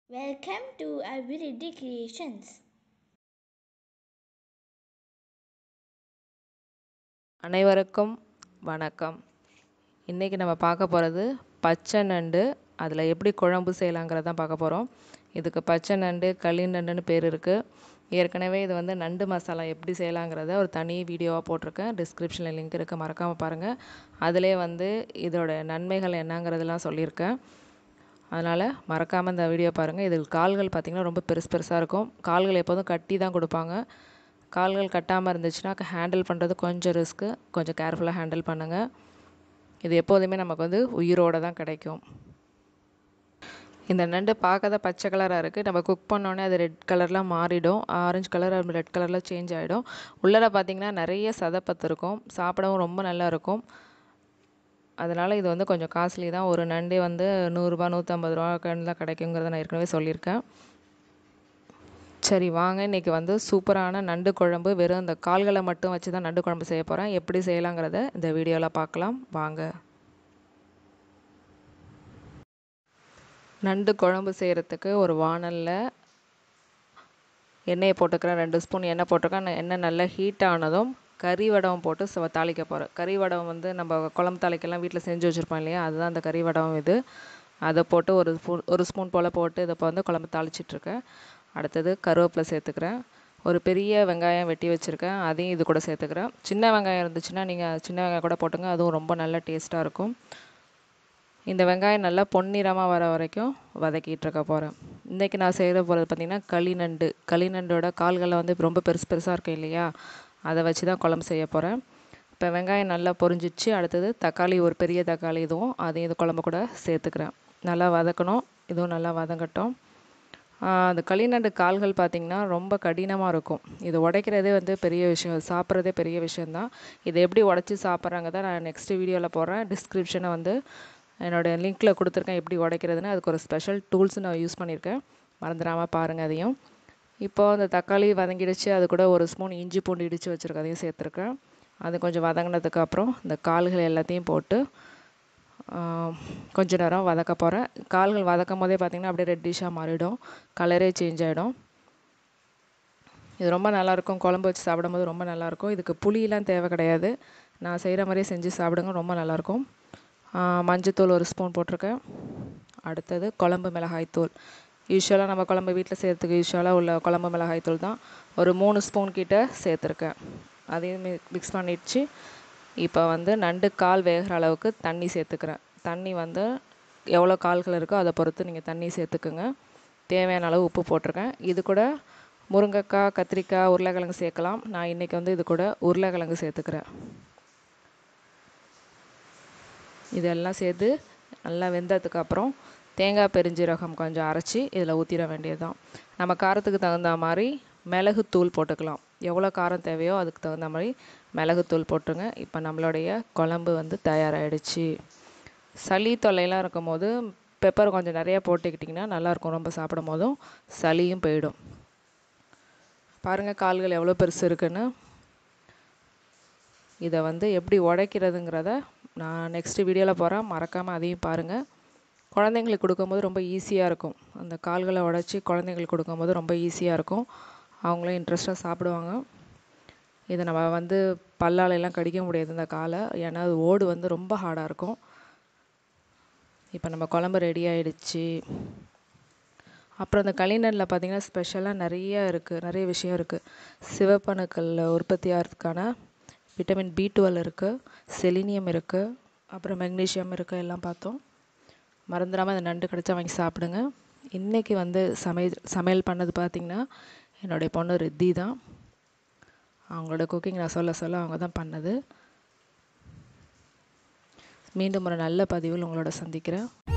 Welcome to Ability Creations. அனைவருக்கும் வணக்கம் இன்றைக்கி நம்ம பார்க்க போகிறது பச்சை நண்டு அதில் எப்படி குழம்பு செய்யலாங்கிறத தான் பார்க்க போகிறோம் இதுக்கு பச்சை நண்டு களி நண்டுன்னு பேர் இருக்குது ஏற்கனவே இது வந்து நண்டு மசாலா எப்படி செய்யலாங்கிறத ஒரு தனி வீடியோவாக போட்டிருக்கேன் டிஸ்கிரிப்ஷனில் லிங்க் இருக்குது மறக்காமல் பாருங்கள் அதிலே வந்து இதோட நன்மைகள் என்னங்கிறதெல்லாம் சொல்லியிருக்கேன் அதனால் மறக்காமல் இந்த வீடியோ பாருங்கள் இதில் கால்கள் பார்த்திங்கன்னா ரொம்ப பெருசு பெருசாக இருக்கும் கால்கள் எப்போதும் கட்டி தான் கொடுப்பாங்க கால்கள் கட்டாமல் இருந்துச்சுன்னா ஹேண்டில் பண்ணுறது கொஞ்சம் ரிஸ்க்கு கொஞ்சம் கேர்ஃபுல்லாக ஹேண்டில் பண்ணுங்கள் இது எப்போதுமே நமக்கு வந்து உயிரோடு தான் கிடைக்கும் இந்த நண்டு பார்க்க தான் பச்சை கலராக இருக்குது நம்ம குக் பண்ணோடனே அது ரெட் கலர்லாம் மாறிடும் ஆரஞ்சு கலர் ரெட் கலரில் சேஞ்ச் ஆகிடும் உள்ளர பார்த்திங்கன்னா நிறைய சதப்பத்து இருக்கும் சாப்பிடவும் ரொம்ப நல்லா இருக்கும் அதனால் இது வந்து கொஞ்சம் காஸ்ட்லி தான் ஒரு நண்டே வந்து நூறுரூபா நூற்றம்பது ரூபா தான் கிடைக்குங்கிறத நான் ஏற்கனவே சொல்லியிருக்கேன் சரி வாங்க இன்றைக்கி வந்து சூப்பரான நண்டு குழம்பு வெறும் இந்த கால்களை மட்டும் வச்சு தான் நண்டு குழம்பு செய்ய போகிறேன் எப்படி செய்யலாங்கிறத இந்த வீடியோவில் பார்க்கலாம் வாங்க நண்டு குழம்பு செய்கிறதுக்கு ஒரு வானலில் எண்ணெயை போட்டுக்கிறேன் ரெண்டு ஸ்பூன் எண்ணெய் போட்டிருக்கேன் எண்ணெய் நல்லா ஹீட் ஆனதும் கறி வடகம் போட்டு ச தாளிக்க போகிறேன் கறி வடகம் வந்து நம்ம குழம்பு தாளிக்கெல்லாம் வீட்டில் செஞ்சு வச்சுருப்போம் இல்லையா அதுதான் அந்த கறி வடகம் இது அதை போட்டு ஒரு ஸ்பூன் ஒரு ஸ்பூன் போல் போட்டு இதை இப்போ வந்து குழம்பு தாளிச்சிட்ருக்கேன் அடுத்தது கருவேப்பிலை சேர்த்துக்கிறேன் ஒரு பெரிய வெங்காயம் வெட்டி வச்சுருக்கேன் அதையும் இது கூட சேர்த்துக்கிறேன் சின்ன வெங்காயம் இருந்துச்சுன்னா நீங்கள் சின்ன வெங்காயம் கூட போட்டுங்க அதுவும் ரொம்ப நல்ல டேஸ்ட்டாக இருக்கும் இந்த வெங்காயம் நல்லா பொன்னிறமாக வர வரைக்கும் வதக்கிட்டு இருக்க போகிறேன் இன்றைக்கி நான் செய்கிற போகிறது பார்த்திங்கன்னா களி நண்டு களி நண்டோட கால்களில் வந்து ரொம்ப பெருசு பெருசாக இருக்கும் இல்லையா அதை வச்சு தான் குழம்பு செய்ய போகிறேன் இப்போ வெங்காயம் நல்லா பொரிஞ்சிச்சு அடுத்தது தக்காளி ஒரு பெரிய தக்காளி இதுவும் அதையும் இது குழம்பு கூட சேர்த்துக்கிறேன் நல்லா வதக்கணும் இதுவும் நல்லா வதங்கட்டும் அந்த களிநண்டு கால்கள் பார்த்திங்கன்னா ரொம்ப கடினமாக இருக்கும் இது உடைக்கிறதே வந்து பெரிய விஷயம் சாப்பிட்றதே பெரிய விஷயந்தான் இதை எப்படி உடச்சி சாப்பிட்றாங்க தான் நான் நெக்ஸ்ட் வீடியோவில் போடுறேன் டிஸ்கிரிப்ஷனை வந்து என்னோடய லிங்க்கில் கொடுத்துருக்கேன் எப்படி உடைக்கிறதுன்னு அதுக்கு ஒரு ஸ்பெஷல் டூல்ஸ் நான் யூஸ் பண்ணியிருக்கேன் மறந்துடாமல் பாருங்கள் அதையும் இப்போது அந்த தக்காளி வதங்கிடுச்சு அது கூட ஒரு ஸ்பூன் இஞ்சி பூண்டு இடித்து வச்சுருக்கேன் அதையும் சேர்த்துருக்கேன் அது கொஞ்சம் வதங்கினதுக்கு அப்புறம் இந்த கால்கள் எல்லாத்தையும் போட்டு கொஞ்ச நேரம் வதக்க போகிறேன் கால்கள் வதக்கும் போதே பார்த்திங்கன்னா அப்படியே ரெட்டிஷாக மாறிடும் கலரே சேஞ்ச் ஆகிடும் இது ரொம்ப நல்லாயிருக்கும் குழம்பு வச்சு சாப்பிடும்போது ரொம்ப நல்லாயிருக்கும் இதுக்கு புளியெலாம் தேவை கிடையாது நான் செய்கிற மாதிரியே செஞ்சு சாப்பிடுங்க ரொம்ப நல்லாயிருக்கும் மஞ்சத்தூள் ஒரு ஸ்பூன் போட்டிருக்கேன் அடுத்தது குழம்பு மிளகாய் தூள் யூஸ்வலாக நம்ம குழம்பு வீட்டில் செய்கிறதுக்கு யூஸ்வலாக உள்ள குழம்பு மிளகாய் தூள் தான் ஒரு மூணு ஸ்பூன் கிட்ட சேர்த்துருக்கேன் அதையும் மிக்ஸ் பண்ணிடுச்சு இப்போ வந்து நண்டு கால் வேகிற அளவுக்கு தண்ணி சேர்த்துக்கிறேன் தண்ணி வந்து எவ்வளோ கால்கள் இருக்கோ அதை பொறுத்து நீங்கள் தண்ணி சேர்த்துக்குங்க தேவையான அளவு உப்பு போட்டிருக்கேன் இது கூட முருங்கைக்காய் கத்திரிக்காய் உருளைக்கிழங்கு சேர்க்கலாம் நான் இன்றைக்கி வந்து இது கூட உருளைக்கிழங்கு சேர்த்துக்கிறேன் இதெல்லாம் சேர்த்து நல்லா வெந்ததுக்கு அப்புறம் தேங்காய் பெருஞ்சீரகம் கொஞ்சம் அரைச்சி இதில் ஊற்றிட வேண்டியது தான் நம்ம காரத்துக்கு தகுந்த மாதிரி மிளகுத்தூள் போட்டுக்கலாம் எவ்வளோ காரம் தேவையோ அதுக்கு தகுந்த மாதிரி மிளகுத்தூள் போட்டுருங்க இப்போ நம்மளுடைய குழம்பு வந்து தயாராகிடுச்சு சளி தொல்லையெல்லாம் இருக்கும் போது பெப்பர் கொஞ்சம் நிறையா போட்டுக்கிட்டிங்கன்னா நல்லாயிருக்கும் ரொம்ப சாப்பிடும் போதும் சளியும் போயிடும் பாருங்கள் கால்கள் எவ்வளோ பெருசு இருக்குன்னு இதை வந்து எப்படி உடைக்கிறதுங்கிறத நான் நெக்ஸ்ட் வீடியோவில் போகிறேன் மறக்காமல் அதையும் பாருங்கள் குழந்தைங்களுக்கு கொடுக்கும்போது ரொம்ப ஈஸியாக இருக்கும் அந்த கால்களை உடச்சி குழந்தைங்களுக்கு கொடுக்கும்போது ரொம்ப ஈஸியாக இருக்கும் அவங்களும் இன்ட்ரெஸ்ட்டாக சாப்பிடுவாங்க இதை நம்ம வந்து பல்லாலெல்லாம் கடிக்க முடியாது இந்த காலை ஏன்னா அது ஓடு வந்து ரொம்ப ஹார்டாக இருக்கும் இப்போ நம்ம குழம்பு ரெடி ஆகிடுச்சு அப்புறம் இந்த களிநண்டில் பார்த்திங்கன்னா ஸ்பெஷலாக நிறைய இருக்குது நிறைய விஷயம் இருக்குது சிவப்பணுக்களில் உற்பத்தி ஆகிறதுக்கான விட்டமின் பி டுவெல் இருக்குது செலினியம் இருக்குது அப்புறம் மெக்னீஷியம் இருக்குது எல்லாம் பார்த்தோம் மறந்துடாமல் அந்த நண்டு கிடச்சா வாங்கி சாப்பிடுங்க இன்றைக்கி வந்து சமையல் சமையல் பண்ணது பார்த்திங்கன்னா என்னுடைய பொண்ணு ரித்தி தான் அவங்களோட குக்கிங் நான் சொல்ல சொல்ல அவங்க தான் பண்ணது மீண்டும் ஒரு நல்ல பதிவில் உங்களோட சந்திக்கிறேன்